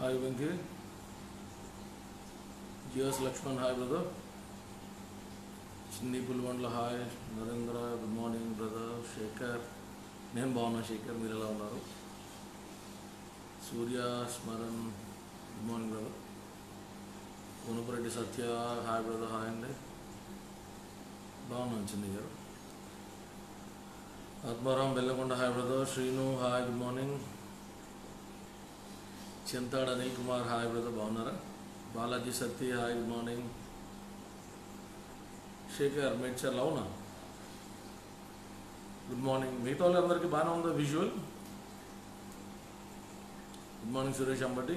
Hi Venky GS Lakshman hi brother Chinni Pulivendla hi Narendra good morning brother Sekhar నేను బాగున్నా శేఖర్ మీరు ఎలా ఉన్నారు Surya Smaran good morning brother Gunapureddy Satya hi brother hi అండి బాగున్నాను Chinni garu Atmaram Bellakonda hi brother Srinu hi good morning Chintadu Anil Kumar hi brother బాగున్నారా Balaji Satya hi good morning Sekhar Medcharla అవునా గుడ్ మార్నింగ్ మిగతా వాళ్ళందరికీ బాగానే ఉందా visual good morning Suresh Ambati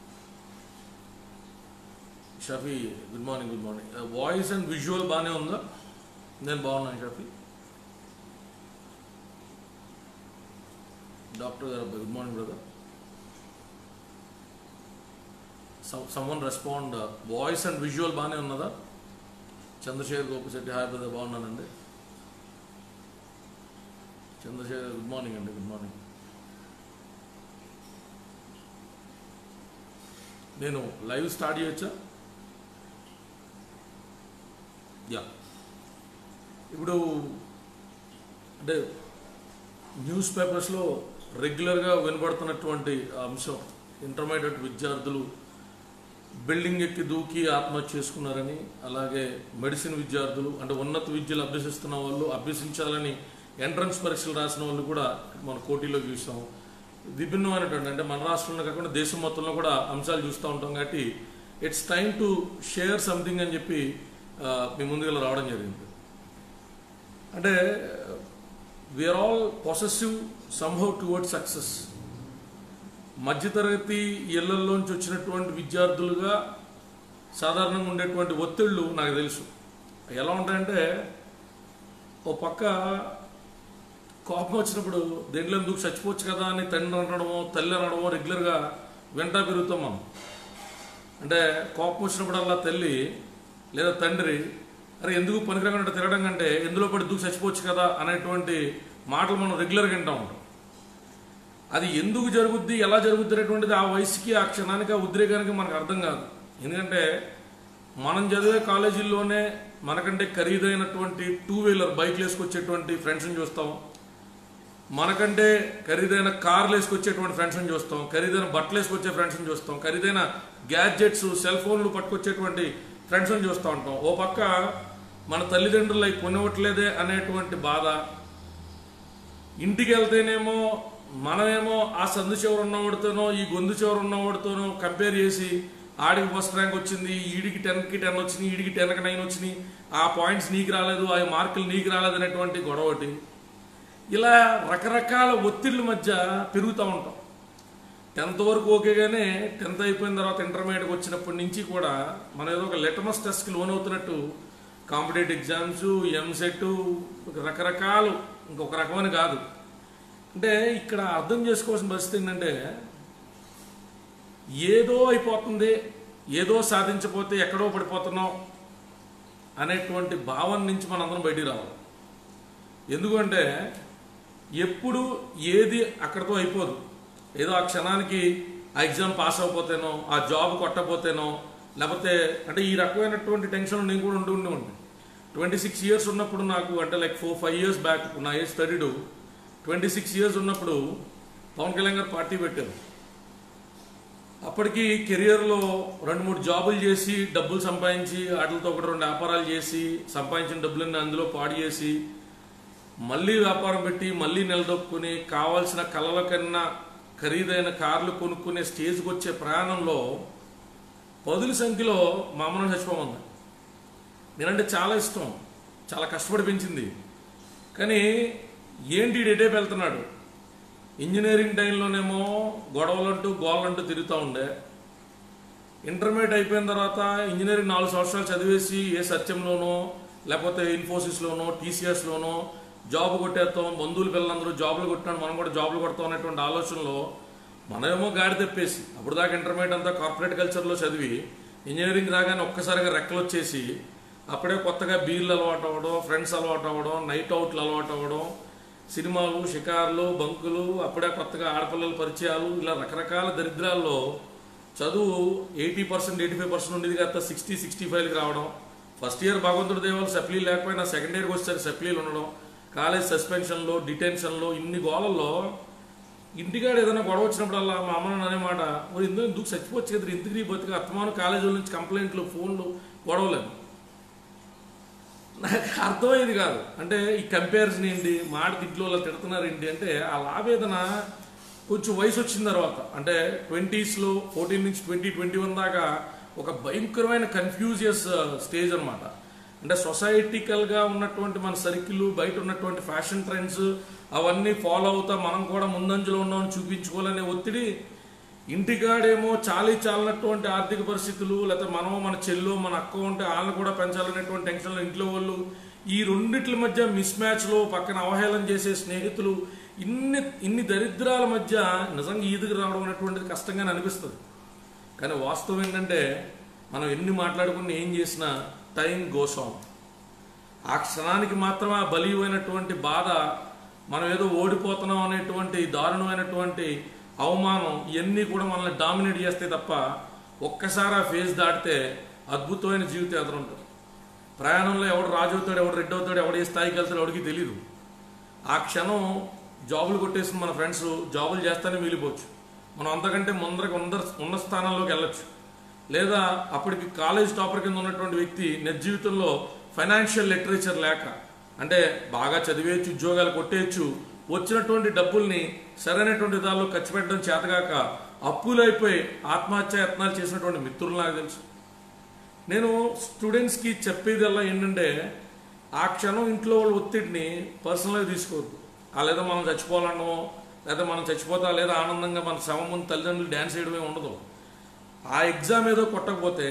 Shafi good morning good morning voice and visual బాగానే ఉందా నేను బాగున్నాను Shafi doctor garu good morning brother someone respond voice and visual బాగానే ఉన్నదా చంద్రశేఖర్ గోపిశెట్టి హాయ్ బ్రదర్ బాగున్నానండి చంద్రశేఖర్ గుడ్ మార్నింగ్ అండి గుడ్ మార్నింగ్ నేను లైవ్ స్టార్ట్ చేయొచ్చా యా ఇప్పుడు అంటే న్యూస్ పేపర్స్లో రెగ్యులర్గా వినబడుతున్నటువంటి అంశం ఇంటర్మీడియట్ విద్యార్థులు బిల్డింగ్ ఎక్కి దూకి ఆత్మహత్య చేసుకున్నారని అలాగే మెడిసిన్ విద్యార్థులు అంటే ఉన్నత విద్యలు అభ్యసిస్తున్న వాళ్ళు అభ్యసించాలని ఎంట్రన్స్ పరీక్షలు రాసిన వాళ్ళు కూడా మన కోటిలో చూసాం విభిన్నమైనటువంటి అంటే మన రాష్ట్రంలో కాకుండా దేశం మొత్తంలో కూడా అంశాలు చూస్తూ ఉంటాం కాబట్టి it's time to share something అని చెప్పి ఆ, మీ ముందుగా రావడం జరిగింది అంటే we're all possessive somehow toward success మధ్యతరగతి ఇళ్లలోంచి వచ్చినటువంటి విద్యార్థులుగా సాధారణంగా ఉండేటువంటి ఒత్తిళ్ళు నాకు తెలుసు ఎలా ఉంటాయంటే ఓ పక్క కోపం వచ్చినప్పుడు దేంట్లో ఎందుకు చచ్చిపోవచ్చు కదా అని తండ్రి అనడమో తల్లి అనడమో రెగ్యులర్గా వెంటా పెరుగుతాం మనం అంటే కోపం వచ్చినప్పుడల్లా తల్లి లేదా తండ్రి అరే ఎందుకు పనికిరాకుండా తిరగడం కంటే ఎందులో పడి దూకి చచ్చిపోవచ్చు కదా అనేటువంటి మాటలు మనం రెగ్యులర్గా వింటూ ఉంటాం అది ఎందుకు జరుగుద్ది ఎలా జరుగుద్ది అనేటువంటిది ఆ వయసుకి ఆ క్షణానికి ఆ ఉద్రేకానికి మనకు అర్థం కాదు ఎందుకంటే మనం చదివే కాలేజీల్లోనే మనకంటే ఖరీదైనటువంటి టూ వీలర్ బైక్లు వేసుకొచ్చేటువంటి ఫ్రెండ్స్ని చూస్తాం మనకంటే ఖరీదైన కార్లు వేసుకొచ్చేటువంటి ఫ్రెండ్స్ని చూస్తాం ఖరీదైన బట్టలు వేసుకొచ్చే ఫ్రెండ్స్ని చూస్తాం ఖరీదైన గ్యాడ్జెట్స్ సెల్ ఫోన్లు పట్టుకొచ్చేటువంటి ఫ్రెండ్స్ని చూస్తూ ఉంటాం ఓ పక్క మన తల్లిదండ్రులు అవి కొనివ్వట్లేదే అనేటువంటి బాధ ఇంటికి వెళ్తేనేమో మనమేమో ఆ సందు చివరు ఉన్నవాడితోనో ఈ గొంతు చివరు ఉన్నవాడితోనో కంపేర్ చేసి ఆడికి ఫస్ట్ ర్యాంక్ వచ్చింది ఈడికి టెన్కి టెన్ వచ్చినాయి ఈడికి టెన్కి నైన్ వచ్చినాయి ఆ పాయింట్స్ నీకు రాలేదు ఆ మార్కులు నీకు రాలేదు అనేటువంటి గొడవ ఒకటి ఇలా రకరకాల ఒత్తిళ్ళ మధ్య పెరుగుతూ ఉంటాం టెన్త్ వరకు ఓకేగానే టెన్త్ అయిపోయిన తర్వాత ఇంటర్మీడియట్కి వచ్చినప్పటి నుంచి కూడా మనం ఏదో ఒక లెటమస్ టెస్ట్కి లోన్ అవుతున్నట్టు కాంపిటేటివ్ ఎగ్జామ్స్ ఎంసెట్ రకరకాలు ఇంకొక రకమని కాదు అంటే ఇక్కడ అర్థం చేసుకోవాల్సిన పరిస్థితి ఏంటంటే ఏదో అయిపోతుంది ఏదో సాధించకపోతే ఎక్కడో పడిపోతున్నాం అనేటువంటి భావన నుంచి మనందరం బయటికి రావాలి ఎందుకంటే ఎప్పుడు ఏది అక్కడితో అయిపోదు ఏదో ఆ క్షణానికి ఆ ఎగ్జామ్ పాస్ అవ్వకపోతేనో ఆ జాబ్ కొట్టకపోతేనో లేకపోతే అంటే ఈ రకమైనటువంటి టెన్షన్ నేను కూడా ఉండి ఉండి ఉంటాను ట్వంటీ సిక్స్ ఇయర్స్ ఉన్నప్పుడు నాకు అంటే like four five years back నా age thirty two twenty six years ఉన్నప్పుడు పవన్ కళ్యాణ్ గారు పార్టీ పెట్టారు అప్పటికి కెరియర్లో రెండు మూడు జాబులు చేసి డబ్బులు సంపాదించి వాటితో ఒకటి రెండు వ్యాపారాలు చేసి సంపాదించిన డబ్బులన్నీ అందులో పాడు చేసి మళ్ళీ వ్యాపారం పెట్టి మళ్ళీ నిలదొక్కుని కావాల్సిన కళల కన్నా ఖరీదైన కార్లు కొనుక్కునే స్టేజ్కి వచ్చే ప్రయాణంలో పదుల సంఖ్యలో మా అమ్మను చచ్చిపోమంది నేనంటే చాలా ఇష్టం చాలా కష్టపడి పెంచింది కానీ ఏంటి డేటేపు వెళ్తున్నాడు ఇంజనీరింగ్ టైంలోనేమో గొడవలంటూ గోళ్ళంటూ తిరుగుతూ ఉండే ఇంటర్మీడియట్ అయిపోయిన తర్వాత ఇంజనీరింగ్ నాలుగు సంవత్సరాలు చదివేసి ఏ సత్యంలోనో లేకపోతే ఇన్ఫోసిస్లోనో టీసీఎస్లోనో జాబ్ కొట్టేస్తాం బంధువులు పిల్లలందరూ జాబులు కొట్టినాడు మనం కూడా జాబులు కొడతాం అనేటువంటి ఆలోచనలో మనమేమో గాడి తెప్పేసి అప్పుడు దాకా ఇంటర్మీడియట్ అంతా కార్పొరేట్ కల్చర్లో చదివి ఇంజనీరింగ్ రాగానే ఒక్కసారిగా రెక్కలు వచ్చేసి అప్పుడే కొత్తగా బీర్లు అలవాటు అవ్వడం ఫ్రెండ్స్ అలవాటు అవ్వడం నైట్ అవుట్లు అలవాటు అవ్వడం సినిమాలు షికార్లు బంకులు అప్పుడే కొత్తగా ఆడపిల్లల పరిచయాలు ఇలా రకరకాల దరిద్రాల్లో చదువు eighty percent eighty five percent ఉండేది కదా సిక్స్టీ సిక్స్టీ ఫైవ్కి రావడం ఫస్ట్ ఇయర్ భగవంతుడి దేవాలు సప్లీ లేకపోయినా సెకండ్ ఇయర్కి వచ్చేసరికి సప్లీలు ఉండడం కాలేజ్ సస్పెన్షన్లో డిటెన్షన్లో ఇన్ని గోళల్లో ఇంటికాడ ఏదైనా గొడవ వచ్చినప్పుడల్లా మా అమ్మ నాన్న అనేమాట మరి ఇందులో ఎందుకు చచ్చిపోవచ్చు కదా ఇంటికి నీ బతికి అత్తమాను కాలేజీల నుంచి కంప్లైంట్లు ఫోన్లు గొడవలేదు నాకు అర్థమయ్యేది కాదు అంటే ఈ కంపారిజన్ ఏంటి మాట ఇంట్లో వాళ్ళు తిడుతున్నారు ఏంటి అంటే ఆ లాభేదన కొంచెం వయసు వచ్చిన తర్వాత అంటే ట్వంటీస్లో ఫోర్టీన్ నుంచి ట్వంటీ ట్వంటీ వన్ దాకా ఒక భయంకరమైన కన్ఫ్యూజియస్ స్టేజ్ అన్నమాట అంటే సొసైటికల్గా ఉన్నటువంటి మన సర్కిల్ బయట ఉన్నటువంటి ఫ్యాషన్ ట్రెండ్స్ అవన్నీ ఫాలో అవుతా మనం కూడా ముందంజలో ఉన్నామని చూపించుకోవాలనే ఒత్తిడి ఇంటికాడేమో చాలీ చాలినటువంటి ఆర్థిక పరిస్థితులు లేకపోతే మనం మన చెల్లు మన అక్క ఉంటే వాళ్ళని కూడా పెంచాలనేటువంటి టెన్షన్లో ఇంట్లో వాళ్ళు ఈ రెండిట్ల మధ్య మిస్ మ్యాచ్లో పక్కన అవహేళన చేసే స్నేహితులు ఇన్ని ఇన్ని దరిద్రాల మధ్య నిజంగా ఈదుకు రావడం అనేటువంటిది కష్టంగానే అనిపిస్తుంది కానీ వాస్తవం ఏంటంటే మనం ఎన్ని మాట్లాడుకుని ఏం చేసినా టైం గోసం ఆ క్షణానికి మాత్రమే ఆ బలీయమైనటువంటి బాధ మనం ఏదో ఓడిపోతున్నాం అనేటువంటి దారుణమైనటువంటి అవమానం ఇవన్నీ కూడా మనల్ని డామినేట్ చేస్తాయి తప్ప ఒక్కసారి ఆ ఫేజ్ దాటితే అద్భుతమైన జీవితం ఎదురుంటుంది ప్రయాణంలో ఎవడు రాజు అవుతాడు ఎవడు రెడ్డి అవుతాడు ఎవడు ఏ స్థాయికి వెళ్తాడు ఎవడికి తెలియదు ఆ క్షణం జాబులు కొట్టేసిన మన ఫ్రెండ్స్ జాబులు చేస్తానే మిగిలిపోవచ్చు మనం అంతకంటే ముందరకు ఉన్న ఉన్న స్థానాల్లోకి వెళ్ళొచ్చు లేదా అప్పటికి కాలేజ్ టాపర్ కింద ఉన్నటువంటి వ్యక్తి నిజ జీవితంలో ఫైనాన్షియల్ లిటరేచర్ లేక అంటే బాగా చదివేయచ్చు ఉద్యోగాలు కొట్టేయచ్చు వచ్చినటువంటి డబ్బుల్ని సరైనటువంటి విధాల్లో ఖర్చు పెట్టడం చేతగాక అప్పులైపోయి ఆత్మహత్య యత్నాలు చేసినటువంటి మిత్రులు నాకు తెలుసు నేను స్టూడెంట్స్కి చెప్పేదల్లా ఏంటంటే ఆ క్షణం ఇంట్లో వాళ్ళ ఒత్తిడిని పర్సనల్గా తీసుకోవద్దు ఆ లేదా మనం చచ్చిపోవాలనో లేదా మనం చచ్చిపోతా లేదా ఆనందంగా మన శవం ముందు తల్లిదండ్రులు డ్యాన్స్ చేయడమే ఉండదు ఆ ఎగ్జామ్ ఏదో కొట్టకపోతే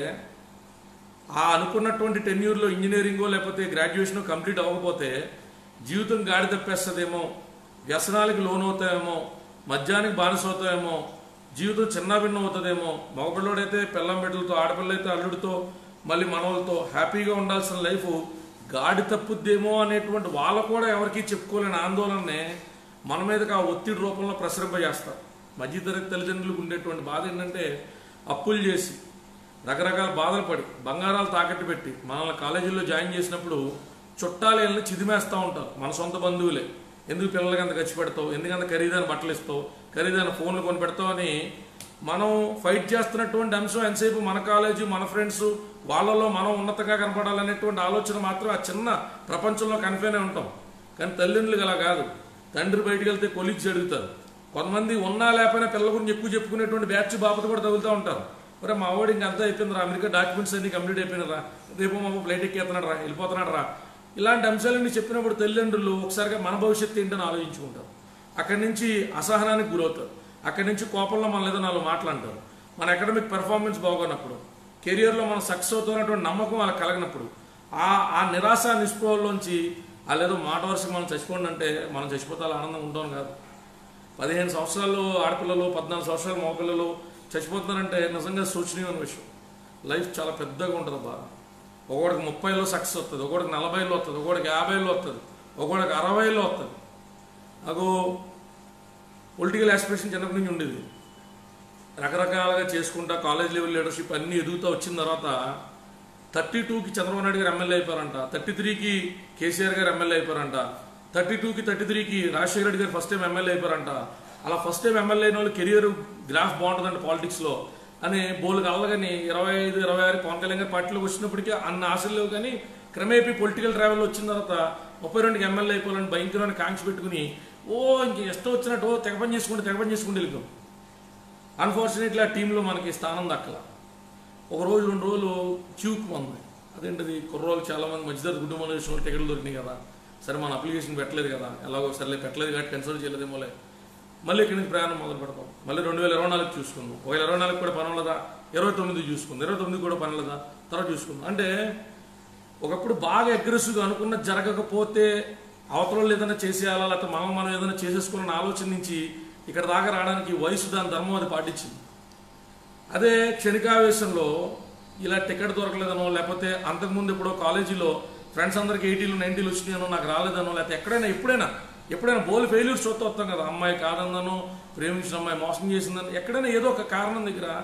ఆ అనుకున్నటువంటి టెన్యూర్లో ఇంజనీరింగో లేకపోతే గ్రాడ్యుయేషన్ కంప్లీట్ అవ్వకపోతే జీవితం గాడి తప్పేస్తుందేమో వ్యసనాలకి లోనవుతాయేమో మద్యానికి బానిస అవుతాయేమో జీవితం చిన్న భిన్నం అవుతుందేమో మగపిల్లడైతే పిల్లం బిడ్డలతో ఆడపిల్లైతే అల్లుడితో మళ్ళీ మనవలతో హ్యాపీగా ఉండాల్సిన లైఫ్ గాడి తప్పుద్దేమో అనేటువంటి వాళ్ళు కూడా ఎవరికీ చెప్పుకోలేని ఆందోళననే మన మీదకి ఆ ఒత్తిడి రూపంలో ప్రసరింపజేస్తారు మధ్యతరగతి తల్లిదండ్రులకు ఉండేటువంటి బాధ ఏంటంటే అప్పులు చేసి రకరకాల బాధలు పడి బంగారాలు తాకట్టు పెట్టి మనల్ని కాలేజీల్లో జాయిన్ చేసినప్పుడు చుట్టాలు వెళ్ళి చిదిమేస్తూ ఉంటారు మన సొంత బంధువులే ఎందుకు పిల్లలకి అంత ఖర్చు పెడతావు ఎందుకంత ఖరీదైన బట్టలు ఇస్తావు ఖరీదైన ఫోన్లు కొని పెడతావు అని మనం ఫైట్ చేస్తున్నటువంటి అంశం ఎంతసేపు మన కాలేజీ మన ఫ్రెండ్స్ వాళ్ళలో మనం ఉన్నతంగా కనపడాలనేటువంటి ఆలోచన మాత్రం ఆ చిన్న ప్రపంచంలో కనిపోయినే ఉంటాం కానీ తల్లిదండ్రులు అలా కాదు తండ్రి బయటికి వెళ్తే కొలీగ్స్ అడుగుతారు కొంతమంది ఉన్నా లేకపోయినా పిల్లల గురించి ఎక్కువ చెప్పుకునేటువంటి బ్యాచ్ బాపత కూడా తగులుతూ ఉంటారు మరి మా వాడు ఇంక అంతా అయిపోయింది రా అమెరికా డాక్యుమెంట్స్ అన్ని కంప్లీట్ అయిపోయినారా రేపు మా ఫ్లైట్ ఎక్కేస్తున్నాడు రా వెళ్ళిపోతున్నాడు రా ఇలాంటి అంశాలన్నీ చెప్పినప్పుడు తల్లిదండ్రులు ఒకసారిగా మన భవిష్యత్తు ఏంటని ఆలోచించుకుంటారు అక్కడి నుంచి అసహనానికి గురవుతారు అక్కడి నుంచి కోపంలో మన ఏదో నాలుగు మాట్లాడతారు మన అకాడమిక్ పెర్ఫార్మెన్స్ బాగోనప్పుడు కెరియర్లో మనం సక్సెస్ అవుతున్నటువంటి నమ్మకం వాళ్ళకి కలగనప్పుడు ఆ ఆ నిరాశ నిస్పృహల్లోంచి వాళ్ళు ఏదో మాట వరుసగా మనం చచ్చిపోండి అంటే మనం చచ్చిపోతే అలా ఆనందంగా ఉంటాం కాదు పదిహేను సంవత్సరాలు ఆడపిల్లలు పద్నాలుగు సంవత్సరాలు మగపిల్లలు చచ్చిపోతున్నారంటే నిజంగా శోచనీయమైన విషయం లైఫ్ చాలా పెద్దగా ఉంటుంది బాగా ఒకడికి ముప్పైలో సక్సెస్ వస్తుంది ఒకడికి నలభైలో వస్తుంది ఒకడికి యాభైలో వస్తుంది ఒకడికి అరవైలో వస్తుంది నాకు పొలిటికల్ ఆస్పిరేషన్ చిన్నప్పటి నుంచి ఉండేది రకరకాలుగా చేసుకుంటా కాలేజ్ లెవెల్ లీడర్షిప్ అన్నీ ఎదుగుతూ వచ్చిన తర్వాత థర్టీ టూకి చంద్రబాబు నాయుడు గారు ఎమ్మెల్యే అయిపోయారంట థర్టీ త్రీకి కేసీఆర్ గారు ఎమ్మెల్యే అయిపోయారంట థర్టీ టూకి థర్టీ త్రీకి రాజశేఖర రెడ్డి గారు ఫస్ట్ టైం ఎమ్మెల్యే అయిపోయారంట అలా ఫస్ట్ టైం ఎమ్మెల్యే అయిన వాళ్ళు కెరియర్ గ్రాఫ్ బాగుంటుందంట పాలిటిక్స్లో అని బోలు కలగాని ఇరవై ఐదు ఇరవై ఆరు పవన్ కళ్యాణ్ గారు పార్టీలోకి వచ్చినప్పటికీ అన్న ఆశలు లేవు కానీ క్రమేపీ పొలిటికల్ ట్రావెల్ వచ్చిన తర్వాత ముప్పై రెండుకి ఎమ్మెల్యే అయిపోవాలని భయంకరమైన కాంక్ష పెట్టుకుని ఓ ఇంక ఇష్టం వచ్చినట్టు ఓ తెగ పని చేసుకుంటే తెగ పని చేసుకుంటే వెళ్ళిపోయాం అన్ఫార్చునేట్లీ ఆ టీంలో మనకి స్థానం దక్కల ఒక రోజు రెండు రోజులు క్యూక్ ఉంది అదేంటిది కుర్రోళ్ళు చాలా మంది మధ్యతరగతి కుటుంబాల విషయంలో టికెట్లు దొరికినాయి కదా సరే మన అప్లికేషన్ పెట్టలేదు కదా ఎలాగో సర్లే పెట్టలేదు కాబట్టి కన్సిడర్ చేయలేదేమోలే మళ్ళీ ఇక్కడి నుంచి ప్రయాణం మొదలు పెడతాం మళ్ళీ రెండు వేల ఇరవై నాలుగు చూసుకుందాం ఒకవేళ ఇరవై నాలుగు కూడా పని ఉండదా ఇరవై తొమ్మిది చూసుకుందాం ఇరవై తొమ్మిది కూడా పని ఉండదా తర్వాత చూసుకుందాం అంటే ఒకప్పుడు బాగా అగ్రెసివ్గా అనుకున్న జరగకపోతే అవతల ఏదైనా చేసేయాలా లేకపోతే మనం మనం ఏదైనా చేసేసుకోవాలని ఆలోచన నుంచి ఇక్కడ దాకా రావడానికి వయసు దాని ధర్మం అది పాటించింది అదే క్షణికావేశంలో ఇలా టికెట్ దొరకలేదనో లేకపోతే అంతకుముందు ఎప్పుడో కాలేజీలో ఫ్రెండ్స్ అందరికి ఎయిటీలు నైన్టీలు వచ్చినాయనో నాకు రాలేదనో లేకపోతే ఎక్కడైనా ఎప్పుడైనా ఎప్పుడైనా బోల్ ఫెయిల్యూర్స్ చూస్తూ వస్తాం కదా అమ్మాయి కాదన్నను ప్రేమించిన అమ్మాయి మోసం చేసిందని ఎక్కడైనా ఏదో ఒక కారణం దగ్గర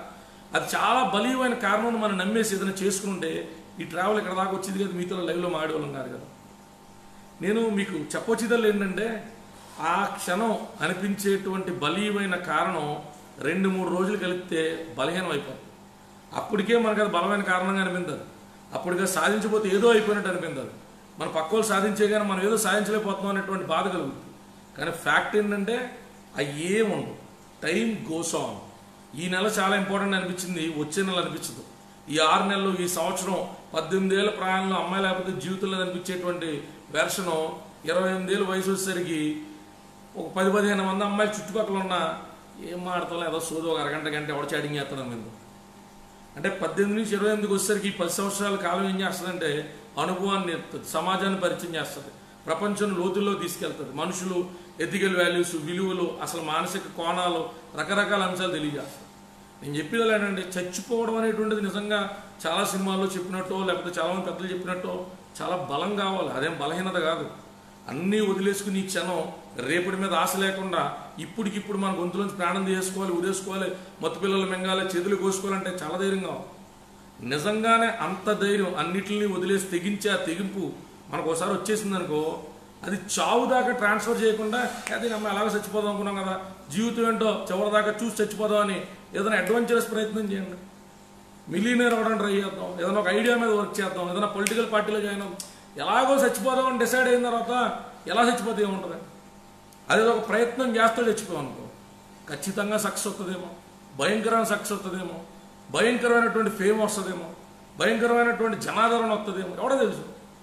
అది చాలా బలీయమైన కారణం మనం నమ్మేసి ఏదైనా చేసుకుంటే ఈ ట్రావెల్ ఇక్కడ దాకా వచ్చింది కదా మీతో లైవ్లో మాడేవాళ్ళం కాదు కదా నేను మీకు చెప్పొచ్చేదల్లా ఏంటంటే ఆ క్షణం అనిపించేటువంటి బలీయమైన కారణం రెండు మూడు రోజులు కలిపితే బలహీనం అయిపోతుంది అప్పటికే మనకు అది బలమైన కారణంగా అనిపించదు అప్పటికే సాధించబోతే ఏదో అయిపోయినట్టు అనిపించదు మన పక్క వాళ్ళు సాధించే కానీ మనం ఏదో సాధించలేకపోతున్నాం అనేటువంటి బాధ కలుగుతుంది కానీ ఫ్యాక్ట్ ఏంటంటే అవి ఏముండవు టైం గోస్ ఆన్ ఈ నెల చాలా ఇంపార్టెంట్ అనిపించింది వచ్చే నెల అనిపించదు ఈ ఆరు నెలలు ఈ సంవత్సరం పద్దెనిమిది ఏళ్ళ ప్రాయంలో అమ్మాయి లేకపోతే జీవితంలో అనిపించేటువంటి వెర్షను ఇరవై ఎనిమిదేళ్ళ వయసు వచ్చేసరికి ఒక పది పదిహేను మంది అమ్మాయిలు చుట్టుపక్కల ఉన్న ఏం మాడతాం ఏదో సోది ఒక అరగంట గంట ఎవడ చాటింగ్ చేస్తాడు మీద అంటే పద్దెనిమిది నుంచి ఇరవై ఎనిమిదికి వచ్చేసరికి ఈ పది సంవత్సరాల కాలం ఏం చేస్తుందంటే అనుభవాన్ని నేర్పుతుంది సమాజాన్ని పరిచయం చేస్తుంది ప్రపంచం లోతుల్లో తీసుకెళ్తుంది మనుషులు ఎథికల్ వాల్యూస్ విలువలు అసలు మానసిక కోణాలు రకరకాల అంశాలు తెలియజేస్తుంది నేను చెప్పేది ఏంటంటే చచ్చిపోవడం అనేటువంటిది నిజంగా చాలా సినిమాల్లో చెప్పినట్టు లేకపోతే చాలా మంది పెద్దలు చెప్పినట్టు చాలా బలం కావాలి అదేం బలహీనత కాదు అన్నీ వదిలేసుకుని ఈ క్షణం రేపటి మీద ఆశ లేకుండా ఇప్పటికిప్పుడు మన గొంతులోంచి ప్రాణం తీసుకోవాలి ఉరేసుకోవాలి మత్తు పిల్లలు మింగాలి చేతులు కోసుకోవాలంటే చాలా ధైర్యం కావాలి నిజంగానే అంత ధైర్యం అన్నిటిని వదిలేసి తెగించే ఆ తెగింపు మనకు ఒకసారి వచ్చేసింది అనుకో అది చావు దాకా ట్రాన్స్ఫర్ చేయకుండా అదే అమ్మ అలాగే చచ్చిపోదాం అనుకున్నాం కదా జీవితం ఏంటో చివరి దాకా చూసి చచ్చిపోదాం అని ఏదైనా అడ్వెంచరస్ ప్రయత్నం చేయండి మిలీనియర్ అవ్వడానికి ట్రై చేద్దాం ఏదైనా ఒక ఐడియా మీద వర్క్ చేద్దాం ఏదైనా పొలిటికల్ పార్టీలో జాయిన్ అవుదాం ఎలాగో చచ్చిపోదాం అని డిసైడ్ అయిన తర్వాత ఎలా చచ్చిపోతే ఏముంటుంది అదే ఒక ప్రయత్నం చేస్తే చచ్చిపోయాం అనుకో ఖచ్చితంగా సక్సెస్ వస్తుందేమో భయంకరమైన సక్సెస్ వస్తుందేమో భయంకరమైనటువంటి ఫేమ్ వస్తుందేమో భయంకరమైనటువంటి జనాదరణ వస్తుందేమో ఎవడో తెలుసు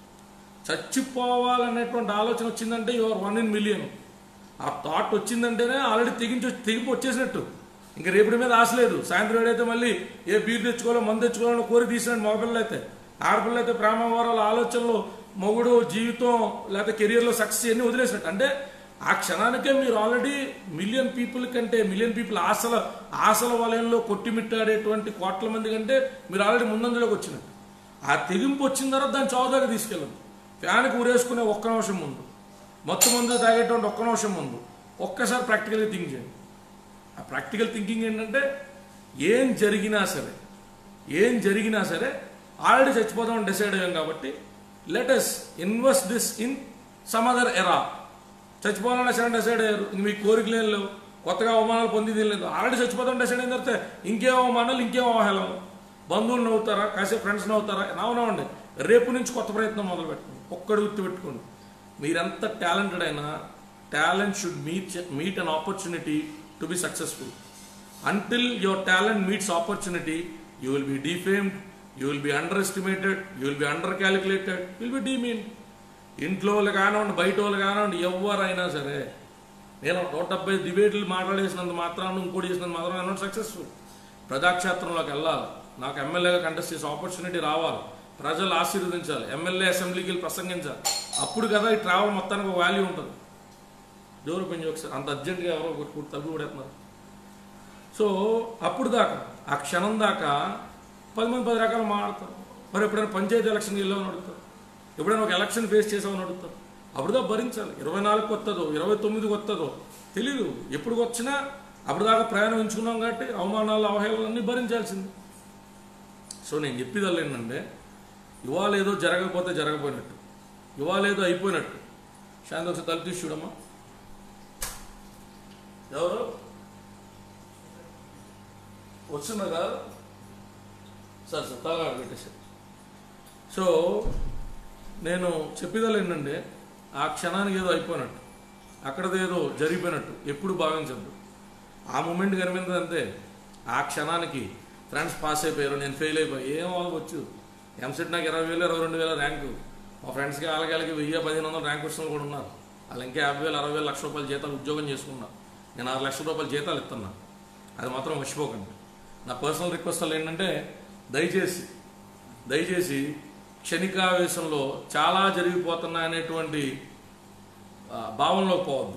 చచ్చిపోవాలనేటువంటి ఆలోచన వచ్చిందంటే యువర్ వన్ ఇన్ మిలియన్ ఆ థాట్ వచ్చిందంటేనే ఆల్రెడీ తెగించి వచ్చి- తెగిపి వచ్చేసినట్టు ఇంకా రేపటి మీద ఆశ లేదు సాయంత్రం ఏడైతే మళ్ళీ ఏ బీర్ తెచ్చుకోవాలో మందు తెచ్చుకోవాలో కోరి తీసినట్టు మగపిల్లలు అయితే ఆడపిల్లలు అయితే ప్రేమ వారాల ఆలోచనలు మొగుడు జీవితం లేకపోతే కెరియర్లో సక్సెస్ అన్ని వదిలేసినట్టు అంటే ఆ క్షణానికే మీరు ఆల్రెడీ మిలియన్ పీపుల్ కంటే మిలియన్ పీపుల్ ఆశల ఆశల వలయంలో కొట్టిమిట్టాడేటువంటి కోట్ల మంది కంటే మీరు ఆల్రెడీ ముందంజలోకి వచ్చినట్టు ఆ తెగింపు వచ్చిన తర్వాత దాన్ని చౌదాకా తీసుకెళ్ళదు ఫ్యాన్కి ఊరేసుకునే ఒక్క నిమిషం ముందు మొత్తం ముందు తాగేటువంటి ఒక్క నిమిషం ముందు ఒక్కసారి ప్రాక్టికల్గా థింక్ చేయండి ఆ ప్రాక్టికల్ థింకింగ్ ఏంటంటే ఏం జరిగినా సరే ఏం జరిగినా సరే ఆల్రెడీ చచ్చిపోదామని డిసైడ్ అయ్యాం కాబట్టి let us invest this in some other era చచ్చిపోవాలన్న సరే డిసైడ్ అయ్యారు ఇంక మీ కోరికలు ఏం లేవు కొత్తగా అవమానాలు పొందింది లేదు ఆల్రెడీ చచ్చిపోతాం డిసైడ్ అయిన తర్వాత ఇంకేం అవమానాలు ఇంకేం అవహేళన బంధువులు నవ్వుతారా కాసేపు ఫ్రెండ్స్ నవ్వుతారా నవ్వనవ్వండి రేపు నుంచి కొత్త ప్రయత్నం మొదలు పెట్టండి ఒక్కడు గుర్తు పెట్టుకోండి మీరెంత టాలెంటెడ్ అయినా talent should meet meet an opportunity to be successful until your talent meets opportunity you will be defamed you will be underestimated you will be undercalculated will be demean ఇంట్లో వాళ్ళు కానివ్వండి బయట వాళ్ళు కానివ్వండి ఎవరైనా సరే నేను నూట డెబ్బై డిబేట్లు మాట్లాడేసినంత మాత్రాన్ని ఇంకోటి చేసినంత మాత్రం నేను సక్సెస్ఫుల్ ప్రజాక్షేత్రంలోకి వెళ్ళాలి నాకు ఎమ్మెల్యేగా కంటెస్ట్ చేసే ఆపర్చునిటీ రావాలి ప్రజలు ఆశీర్వదించాలి ఎమ్మెల్యే అసెంబ్లీకి వెళ్ళి ప్రసంగించాలి అప్పుడు కదా ఈ ట్రావెల్ మొత్తానికి ఒక వాల్యూ ఉంటుంది డోర్ పెంచి ఒకసారి అంత అర్జెంటుగా ఎవరో ఒకటి కూర్చు- తలుపు కొడేస్తున్నారు సో అప్పుడు దాకా ఆ క్షణం దాకా పది మంది పది రకాలు మాట్లాడతారు మరి ఎప్పుడైనా పంచాయతీ ఎలక్షన్కి వెళ్ళామని అడుగుతారు ఎప్పుడైనా ఒక ఎలక్షన్ ఫేస్ చేసామని అడుగుతారు అప్పుడుదా భరించాలి ఇరవై నాలుగు వస్తుందో ఇరవై తొమ్మిదికి వస్తుందో తెలీదు ఎప్పుడు వచ్చినా అప్పుడు దాకా ప్రయాణం ఎంచుకున్నాం కాబట్టి అవమానాలు అవహేళనలు అన్నీ భరించాల్సింది సో నేను చెప్పేది ఏంటంటే ఇవాళ ఏదో జరగకపోతే జరగపోయినట్టు ఇవాళ ఏదో అయిపోయినట్టు శాంతి ఒకసారి తలుపు తీసి చూడమ్మా ఎవరు వస్తున్నా కాదు సార్ సార్ తల పెట్టేసారు సో నేను చెప్పేదాలు ఏంటంటే ఆ క్షణానికి ఏదో అయిపోయినట్టు అక్కడది ఏదో జరిగిపోయినట్టు ఎప్పుడు భావించద్దు ఆ మూమెంట్ కనిపించదు అంతే ఆ క్షణానికి ఫ్రెండ్స్ పాస్ అయిపోయారు నేను ఫెయిల్ అయిపోయి ఏం అవ్వచ్చు ఎంసెట్ నాకు ఇరవై వేలు ఇరవై రెండు వేల ర్యాంకు మా ఫ్రెండ్స్కి వాళ్ళకి వెయ్యి పదిహేను వందలు ర్యాంక్ వచ్చిన కూడా ఉన్నారు వాళ్ళు ఇంకా యాభై వేలు అరవై వేలు లక్ష రూపాయల జీతాలు ఉద్యోగం చేసుకున్నారు నేను ఆరు లక్షల రూపాయల జీతాలు ఇస్తున్నా అది మాత్రం మర్చిపోకండి నా పర్సనల్ రిక్వెస్ట్ ఏంటంటే దయచేసి దయచేసి క్షణికావేశంలో చాలా జరిగిపోతున్నాయి అనేటువంటి ఆ, భావనలో పోవద్దు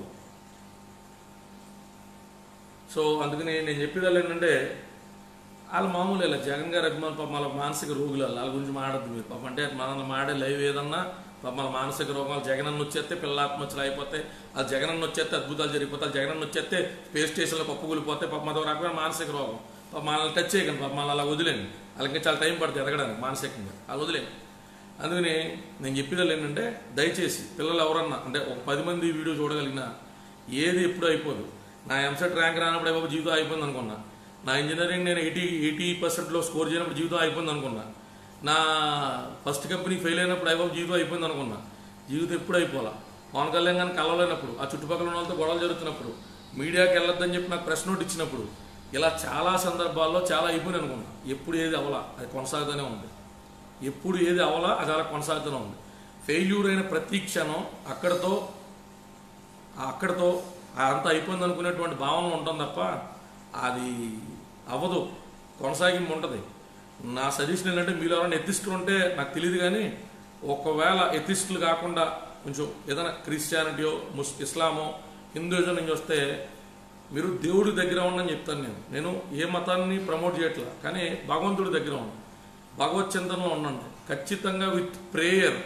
సో అందుకని నేను చెప్పేది ఏంటంటే వాళ్ళు మామూలు ఇలా జగన్ గారి అభిమానులు పాపం వాళ్ళ మానసిక రోగులు వాళ్ళు. వాళ్ళ గురించి మాడద్దు మీరు పాపం అంటే మన మాడే లైవ్ ఏదన్నా పాపం వాళ్ళ మానసిక రోగాలు జగన్ అన్న వచ్చేస్తే పిల్లల ఆత్మహత్యలు అయిపోతాయి అది జగన్ అన్న వచ్చేస్తే అద్భుతాలు జరిగిపోతాయి జగన్ అన్న వచ్చేస్తే స్పేస్ స్టేషన్లో పప్పు కూలిపోతే పాపం అదొక రకమైన మానసిక రోగం పాపం మనల్ని టచ్ చేయకండి పాపం మనల్ని అలా వదిలేండి వాళ్ళకి ఇంకా చాలా టైం పడుతుంది ఎదగడానికి మానసికంగా అలా వదిలేండి అందుకని నేను చెప్పేది ఏంటంటే దయచేసి పిల్లలు ఎవరన్నా అంటే ఒక పది మంది వీడియో చూడగలిగినా ఏది ఎప్పుడు అయిపోదు నా ఎంసెట్ ర్యాంక్ రానప్పుడు అయిపోయి జీవితం అయిపోయింది అనుకున్నా నా ఇంజనీరింగ్ నేను ఎయిటీ ఎయిటీ పర్సెంట్లో స్కోర్ చేయనప్పుడు జీవితం అయిపోయింది అనుకున్నా నా ఫస్ట్ కంపెనీ ఫెయిల్ అయినప్పుడు అయిపోయి జీవితం అయిపోయింది అనుకున్నా జీవితం ఎప్పుడు అయిపోలా పవన్ కళ్యాణ్ గారిని కలవలేనప్పుడు ఆ చుట్టుపక్కల ఉన్న వాళ్ళతో గొడవలు జరుగుతున్నప్పుడు మీడియాకి వెళ్ళొద్దని చెప్పి నాకు ప్రెస్ నోట్ ఇచ్చినప్పుడు ఇలా చాలా సందర్భాల్లో చాలా అయిపోయింది అనుకున్నా ఎప్పుడు ఏది అవలా అది కొనసాగుతూనే ఉంది ఎప్పుడు ఏది అవలా అది అలా కొనసాగుతూనే ఉంది ఫెయిల్యూర్ అయిన ప్రతి క్షణం అక్కడతో ఆ అక్కడతో ఆ అంతా అయిపోయింది అనుకునేటువంటి భావన ఉంటుంది తప్ప అది అవ్వదు కొనసాగింపు ఉంటుంది నా సజెషన్ ఏంటంటే మీరు ఎవరైనా ఎత్తిస్టులు ఉంటే నాకు తెలియదు కానీ ఒకవేళ ఎత్తిస్టులు కాకుండా కొంచెం ఏదైనా క్రిస్టియానిటీయో ముస్ ఇస్లామో హిందూయిజం నుంచి వస్తే మీరు దేవుడి దగ్గర ఉండని చెప్తాను నేను నేను ఏ మతాన్ని ప్రమోట్ చేయట్లా కానీ భగవంతుడి దగ్గర ఉండండి భగవత్ చింతనలో ఉండండి ఖచ్చితంగా with prayer